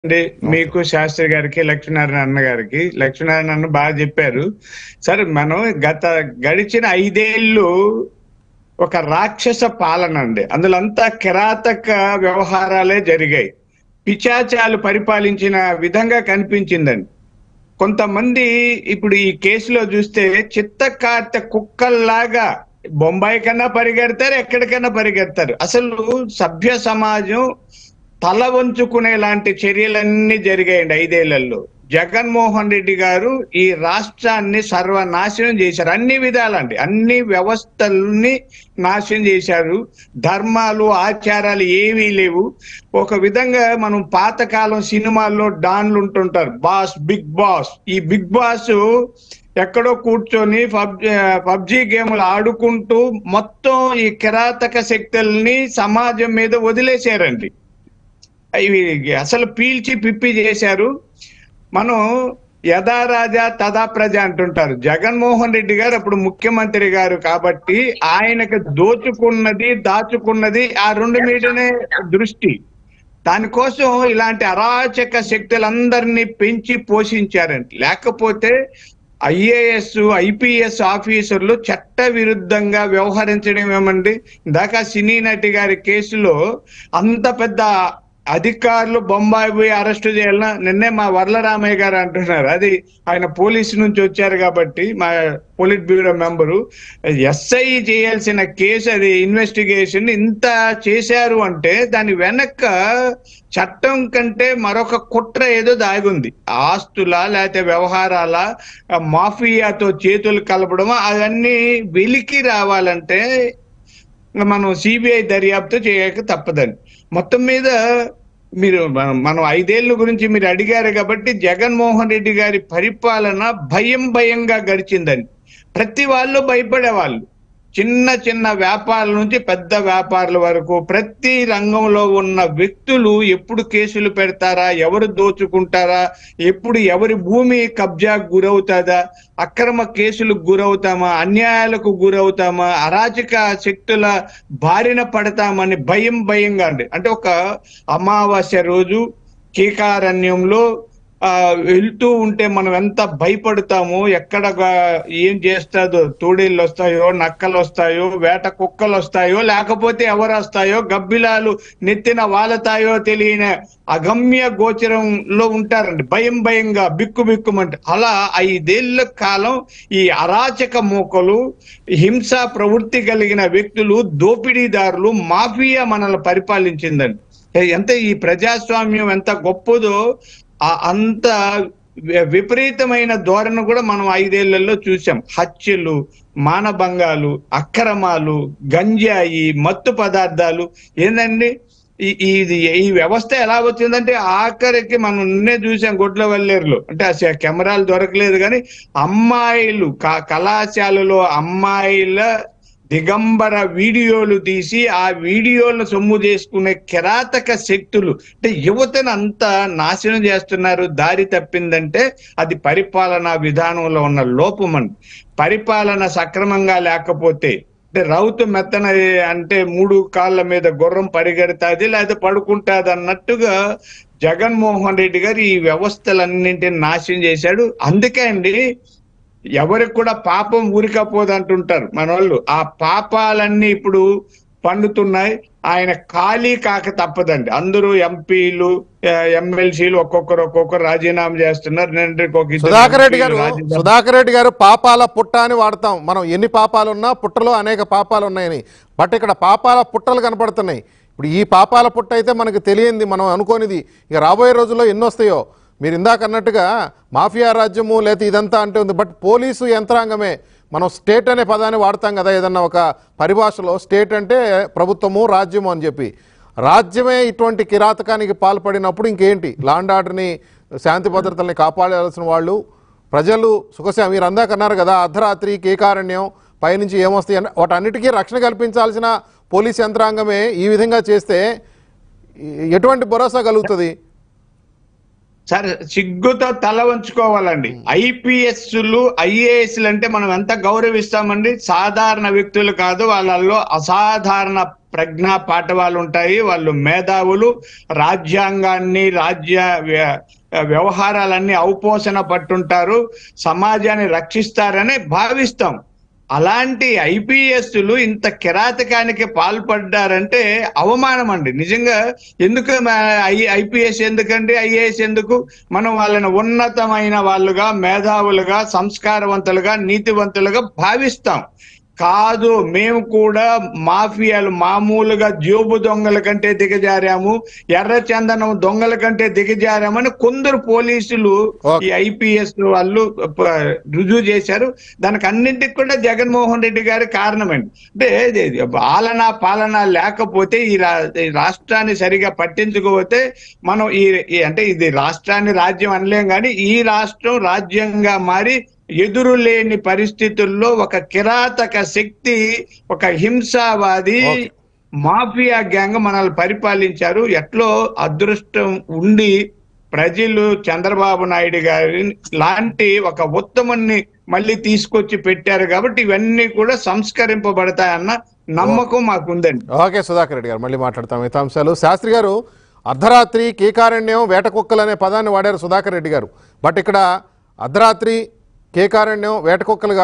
అండి మీకు శాస్త్రి గారికి లక్ష్మీనారాయణ అన్న గారికి లక్ష్మీనారాయణ అన్న బాగా చెప్పారు సరే మనం గత గడిచిన ఐదేళ్ళు ఒక రాక్షస పాలన అండి అందులో అంతా కిరాతక వ్యవహారాలే జరిగాయి పిచాచాలు పరిపాలించిన విధంగా కనిపించిందండి కొంతమంది ఇప్పుడు ఈ కేసులో చూస్తే చిత్తకార్తె కుక్కల్లాగా బొంబాయి కన్నా పరిగెడతారు ఎక్కడికైనా పరిగెడతారు అసలు సభ్య సమాజం తల వంచుకునే లాంటి చర్యలన్నీ జరిగాయండి ఐదేళ్లలో జగన్మోహన్ రెడ్డి గారు ఈ రాష్ట్రాన్ని సర్వనాశనం చేశారు అన్ని విధాలండి అన్ని వ్యవస్థల్ని నాశనం చేశారు ధర్మాలు ఆచారాలు ఏవీ లేవు ఒక విధంగా మనం పాతకాలం సినిమాల్లో డాన్లు ఉంటుంటారు బాస్ బిగ్ బాస్ ఈ బిగ్ బాస్ ఎక్కడో కూర్చొని పబ్జి పబ్జి గేములు ఆడుకుంటూ మొత్తం ఈ కిరాతక శక్తుల్ని సమాజం మీద వదిలేశారండి ఇవి అసలు పీల్చి పిప్పి చేశారు మనం యథా రాజా తదా ప్రజ అంటుంటారు జగన్మోహన్ రెడ్డి గారు అప్పుడు ముఖ్యమంత్రి గారు కాబట్టి ఆయనకు దోచుకున్నది దాచుకున్నది ఆ రెండు మీదనే దృష్టి దానికోసం ఇలాంటి అరాచక శక్తులందరినీ పెంచి పోషించారండి లేకపోతే ఐఏఎస్ ఐపీఎస్ ఆఫీసర్లు చట్ట విరుద్ధంగా వ్యవహరించడం ఏమండి ఇందాక సినీ నటి గారి కేసులో అంత పెద్ద అధికారులు బొంబాయి పోయి అరెస్ట్ చేయాలన్నా నిన్నే మా వర్లరామయ్య గారు అంటున్నారు అది ఆయన పోలీసు నుంచి వచ్చారు కాబట్టి మా పోలిట్ బ్యూరో మెంబరు ఎస్ఐ చేయాల్సిన కేసు అది ఇన్వెస్టిగేషన్ ఇంత చేశారు అంటే దాని వెనక చట్టం కంటే మరొక కుట్ర ఏదో దాగుంది ఆస్తుల లేకపోతే వ్యవహారాల మాఫియాతో చేతులు కలపడం అవన్నీ వెలికి రావాలంటే మనం సిబిఐ దర్యాప్తు చేయక తప్పదండి మొత్తం మీద మీరు మనం మనం ఐదేళ్ల గురించి మీరు అడిగారు కాబట్టి జగన్మోహన్ రెడ్డి గారి పరిపాలన భయం భయంగా గడిచిందని ప్రతి వాళ్ళు భయపడేవాళ్ళు చిన్న చిన్న వ్యాపారాల నుంచి పెద్ద వ్యాపారాల వరకు ప్రతి రంగంలో ఉన్న వ్యక్తులు ఎప్పుడు కేసులు పెడతారా ఎవరు దోచుకుంటారా ఎప్పుడు ఎవరి భూమి కబ్జాకు గురవుతుందా అక్రమ కేసులకు గురవుతామా అన్యాయాలకు గురవుతామా అరాచక శక్తుల బారిన పడతామని భయం భయంగా అండి అంటే ఒక అమావాస్య రోజు కీకారణ్యంలో ఆ వెళ్తూ ఉంటే మనం ఎంత భయపడతామో ఎక్కడ గా- ఏం చేస్తాదో తోడేళ్ళు వస్తాయో నక్కలు వస్తాయో వేట కుక్కలు వస్తాయో లేకపోతే ఎవరు వస్తాయో గబ్బిలాలు నెత్తిన వాలతాయో తెలియని అగమ్య గోచరంలో ఉంటారండి భయం భయంగా బిక్కు బిక్కుమంటే అలా ఐదేళ్ల కాలం ఈ అరాచక మూకలు హింస ప్రవృత్తి కలిగిన వ్యక్తులు దోపిడీదారులు మాఫియా మనల్ని పరిపాలించిందండి ఎంత ఈ ప్రజాస్వామ్యం ఎంత గొప్పదో ఆ అంత వి- విపరీతమైన ధోరణి కూడా మనం ఐదేళ్లలో చూసాం హత్యలు మానభంగాలు అక్రమాలు గంజాయి మత్తు పదార్థాలు ఏందండి ఈ ఇది ఈ వ్యవస్థ ఎలా వచ్చిందంటే ఆఖరికి మనం నిన్నే చూసాం గొడ్ల వల్లేరులో అంటే అసలు కెమెరాలు దొరకలేదు కానీ అమ్మాయిలు క- కళాశాలలో అమ్మాయిల దిగంబర వీడియోలు తీసి ఆ వీడియోలను సొమ్ము చేసుకునే కిరాతక శక్తులు అంటే యువతను అంతా నాశనం చేస్తున్నారు దారి తప్పిందంటే అది పరిపాలనా విధానంలో ఉన్న లోపం అండి పరిపాలన సక్రమంగా లేకపోతే అంటే రౌతు మెత్తన అంటే మూడు కాళ్ళ మీద గుర్రం పరిగెడతాది లేదా పడుకుంటాది అన్నట్టుగా జగన్మోహన్ రెడ్డి గారు ఈ వ్యవస్థలన్నింటిని నాశనం చేశాడు అందుకే అండి ఎవరికి కూడా పాపం ఊరికపోదు అంటుంటారు మన వాళ్ళు ఆ పాపాలన్నీ ఇప్పుడు పండుతున్నాయి ఆయన ఖాళీ కాక తప్పదండి అందరూ ఎంపీలు ఎమ్మెల్సీలు ఒక్కొక్కరు ఒక్కొక్కరు రాజీనామా చేస్తున్నారు నిన్నటికి ఒక ఇద్దరు సుధాకర్ రెడ్డి గారు ఎంపీలు రాజీనామా- సుధాకర్ రెడ్డి గారు పాపాల పుట్ట అని వాడతాం మనం ఎన్ని పాపాలు ఉన్నా పుట్టలో అనేక పాపాలు ఉన్నాయని బట్ ఇక్కడ పాపాల పుట్టలు కనపడుతున్నాయి ఇప్పుడు ఈ పాపాల పుట్ట అయితే మనకు తెలియంది మనం అనుకోనిది ఇక రాబోయే రోజుల్లో ఎన్ని వస్తాయో మీరు ఇందాక అన్నట్టుగా మాఫియా రాజ్యము లేకపోతే ఇదంతా అంటే ఉంది బట్ పోలీసు యంత్రాంగమే మనం స్టేట్ అనే పదాన్ని వాడతాం కదా ఏదన్నా ఒక పరిభాషలో స్టేట్ అంటే ప్రభుత్వము రాజ్యము అని చెప్పి రాజ్యమే ఇటువంటి కిరాతకానికి పాల్పడినప్పుడు ఇంకేంటి లాండ్ ఆర్డర్ని శాంతి భద్రతల్ని కాపాడాల్సిన వాళ్ళు ప్రజలు సుఖశా మీరు అందాక అన్నారు కదా అర్ధరాత్రి కేకారణ్యం పైనుంచి ఏమొస్తాయి అన్న వాటన్నిటికీ రక్షణ కల్పించాల్సిన పోలీస్ యంత్రాంగమే ఈ విధంగా చేస్తే ఎ- ఎటువంటి భరోసా కలుగుతుంది సార్ సిగ్గుతో తల వంచుకోవాలండి ఐపీఎస్లు ఐఏఎస్లు అంటే మనం ఎంత గౌరవిస్తామండి సాధారణ వ్యక్తులు కాదు వాళ్ళల్లో అసాధారణ ప్రజ్ఞా పాఠవాలు ఉంటాయి వాళ్ళు మేధావులు రాజ్యాంగాన్ని రాజ్య వ్య- వ్యవహారాలన్నీ ఔపోసన పట్టుంటారు సమాజాన్ని రక్షిస్తారని భావిస్తాం అలాంటి ఐపీఎస్లు ఇంత కిరాతకానికి పాల్పడ్డారంటే అవమానం అండి నిజంగా ఎందుకు ఐపీఎస్ ఎందుకండి ఐఏఎస్ ఎందుకు మనం వాళ్ళని ఉన్నతమైన వాళ్ళుగా మేధావులుగా సంస్కారవంతులుగా నీతివంతులుగా భావిస్తాం కాదు మేము కూడా మాఫియాలు మామూలుగా జోబు దొంగల కంటే దిగజారాము ఎర్ర చందనం దొంగల కంటే దిగజారామని కొందరు పోలీసులు Okay. ఈ ఐపీఎస్ వాళ్ళు ప- రుజువు చేశారు దానికి అన్నింటికి కూడా జగన్మోహన్ రెడ్డి గారి కారణమండి అంటే ఇది- ఇది పాలన పాలన లేకపోతే ఈ రా- ఈ రాష్ట్రాన్ని సరిగా పట్టించుకోకపోతే మనం ఈ ఈ- అంటే ఇది రాష్ట్రాన్ని రాజ్యం అనలేం కానీ ఈ రాష్ట్రం రాజ్యంగా మారి ఎదురు లేని పరిస్థితుల్లో ఒక కిరాతక శక్తి ఒక హింసావాది Okay. మాఫియా గ్యాంగ్ మనల్ని పరిపాలించారు ఎట్లో అదృష్టం ఉండి ప్రజలు చంద్రబాబు నాయుడు గారి లాంటి ఒక ఉత్తముని మళ్ళీ తీసుకొచ్చి పెట్టారు కాబట్టి ఇవన్నీ కూడా సంస్కరింపబడతాయన్న నమ్మకం మాకుందండి ఓకే సుధాకర్ రెడ్డి గారు మళ్ళీ మాట్లాడతాం మిగతా అంశాలు శాస్త్రి గారు అర్ధరాత్రి కేకారణ్యం వేట కుక్కలు అనే పదాన్ని వాడారు సుధాకర్ రెడ్డి గారు బట్ ఇక్కడ అర్ధరాత్రి కేకారణ్యం వేట కుక్కలు